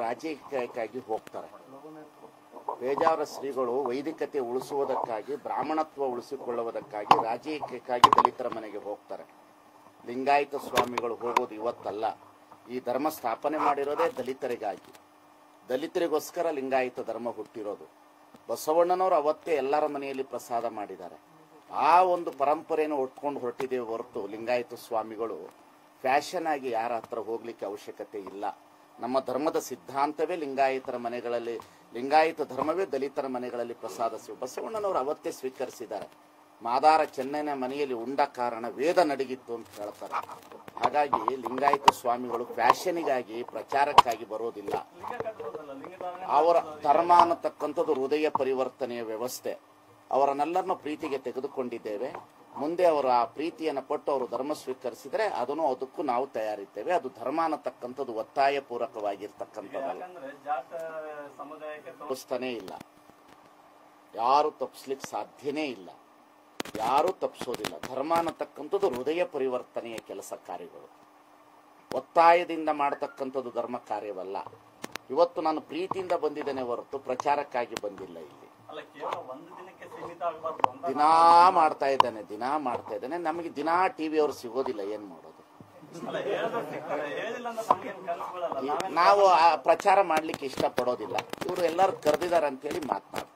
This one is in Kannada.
ರಾಜಕೀಯಕ್ಕಾಗಿ ಹೋಗ್ತಾರೆ ಪೇಜಾವರ ಶ್ರೀಗಳು ವೈದಿಕತೆ ಉಳಿಸುವುದಕ್ಕಾಗಿ ಬ್ರಾಹ್ಮಣತ್ವ ಉಳಿಸಿಕೊಳ್ಳುವುದಕ್ಕಾಗಿ ರಾಜಕೀಯಕ್ಕಾಗಿ ದಲಿತರ ಮನೆಗೆ ಹೋಗ್ತಾರೆ ಲಿಂಗಾಯತ ಸ್ವಾಮಿಗಳು ಹೋಗೋದು ಇವತ್ತಲ್ಲ ಈ ಧರ್ಮ ಸ್ಥಾಪನೆ ಮಾಡಿರೋದೇ ದಲಿತರಿಗಾಗಿ ದಲಿತರಿಗೋಸ್ಕರ ಲಿಂಗಾಯತ ಧರ್ಮ ಹುಟ್ಟಿರೋದು ಬಸವಣ್ಣನವರು ಅವತ್ತೇ ಎಲ್ಲರ ಮನೆಯಲ್ಲಿ ಪ್ರಸಾದ ಮಾಡಿದ್ದಾರೆ ಆ ಒಂದು ಪರಂಪರೆಯನ್ನು ಉಟ್ಕೊಂಡು ಹೊರಟಿದ್ದೇವೆ ಹೊರತು ಲಿಂಗಾಯತ ಸ್ವಾಮಿಗಳು ಫ್ಯಾಷನ್ ಆಗಿ ಯಾರ ಹತ್ರ ಹೋಗ್ಲಿಕ್ಕೆ ಅವಶ್ಯಕತೆ ಇಲ್ಲ ನಮ್ಮ ಧರ್ಮದ ಸಿದ್ಧಾಂತವೇ ಲಿಂಗಾಯತರ ಮನೆಗಳಲ್ಲಿ ಲಿಂಗಾಯತ ಧರ್ಮವೇ ದಲಿತರ ಮನೆಗಳಲ್ಲಿ ಪ್ರಸಾದ ಸಿಗು ಬಸವಣ್ಣನವರು ಅವತ್ತೇ ಸ್ವೀಕರಿಸಿದ್ದಾರೆ ಮಾದಾರ ಚೆನ್ನೈನ ಮನೆಯಲ್ಲಿ ಉಂಡ ಕಾರಣ ವೇದ ನಡಗಿತ್ತು ಅಂತ ಹೇಳ್ತಾರೆ ಹಾಗಾಗಿ ಲಿಂಗಾಯತ ಸ್ವಾಮಿಗಳು ಫ್ಯಾಷನಿಗಾಗಿ ಪ್ರಚಾರಕ್ಕಾಗಿ ಬರೋದಿಲ್ಲ ಲಿಂಗ ಕಟ್ಟೋದಲ್ಲ ಲಿಂಗ ಧಾರಣೆ ಅವರ ಧರ್ಮ ಅನ್ನತಕ್ಕಂಥದ್ದು ಹೃದಯ ಪರಿವರ್ತನೆಯ ವ್ಯವಸ್ಥೆ ಅವರನ್ನೆಲ್ಲರನ್ನು ಪ್ರೀತಿಗೆ ತೆಗೆದುಕೊಂಡಿದ್ದೇವೆ ಮುಂದೆ ಅವರು ಆ ಪ್ರೀತಿಯನ್ನು ಪಟ್ಟು ಅವರು ಧರ್ಮ ಸ್ವೀಕರಿಸಿದರೆ ಅದನ್ನು ಅದಕ್ಕೂ ನಾವು ತಯಾರಿದ್ದೇವೆ ಅದು ಧರ್ಮ ಅನ್ನತಕ್ಕಂಥದ್ದು ಒತ್ತಾಯ ಪೂರ್ವಕವಾಗಿರ್ತಕ್ಕಂಥದ್ದಲ್ಲ ಯಾಕಂದ್ರೆ ಜಾಟ ಸಮುದಾಯಕ್ಕೆ ತೋ- ತಪ್ಪಿಸ್ತಾನೇ ಇಲ್ಲ ಯಾರು ತಪ್ಪಿಸ್ಲಿಕ್ಕೆ ಸಾಧ್ಯನೇ ಇಲ್ಲ ಯಾರು ತಪ್ಪಿಸೋದಿಲ್ಲ ಧರ್ಮ ಅನ್ನತಕ್ಕಂಥದ್ದು ಹೃದಯ ಪರಿವರ್ತನೆಯ ಕೆಲಸ ಕಾರ್ಯಗಳು ಒತ್ತಾಯದಿಂದ ಮಾಡತಕ್ಕಂಥದ್ದು ಧರ್ಮ ಕಾರ್ಯವಲ್ಲ ಇವತ್ತು ನಾನು ಪ್ರೀತಿಯಿಂದ ಬಂದಿದ್ದೇನೆ ಹೊರತು ಪ್ರಚಾರಕ್ಕಾಗಿ ಬಂದಿಲ್ಲ ಇಲ್ಲಿ ಅಲ್ಲ ಕೇವಲ ಒಂದು ದಿನಕ್ಕೆ ಸೀಮಿತ ಆಗಬಾರ್ದು ಅಂತ ದಿನಾ ಮಾಡ್ತಾ ಇದ್ದಾನೆ ದಿನಾ ಮಾಡ್ತಾ ಇದ್ದಾನೆ ನಮಗೆ ದಿನಾ ಟಿವಿ ಅವರು ಸಿಗೋದಿಲ್ಲ ಏನ್ ಮಾಡೋದು ಅಲ್ಲ ಹೇಳಿದ್ರೆ ಸಿಗ್ತಾರೆ ಹೇಳಿಲ್ಲ ಅಂದ್ರೆ ನಮ್ಗೇನು ಕನಸುಗಳಲ್ಲ ಈ- ನಾವು ಆ ಪ್ರಚಾರ ಮಾಡ್ಲಿಕ್ಕೆ ಇಷ್ಟಪಡೋದಿಲ್ಲ ಇವರು ಎಲ್ಲರೂ ಕರೆದಿದ್ದಾರೆ ಅಂತೇಳಿ ಮಾತನಾಡ್ತಾರೆ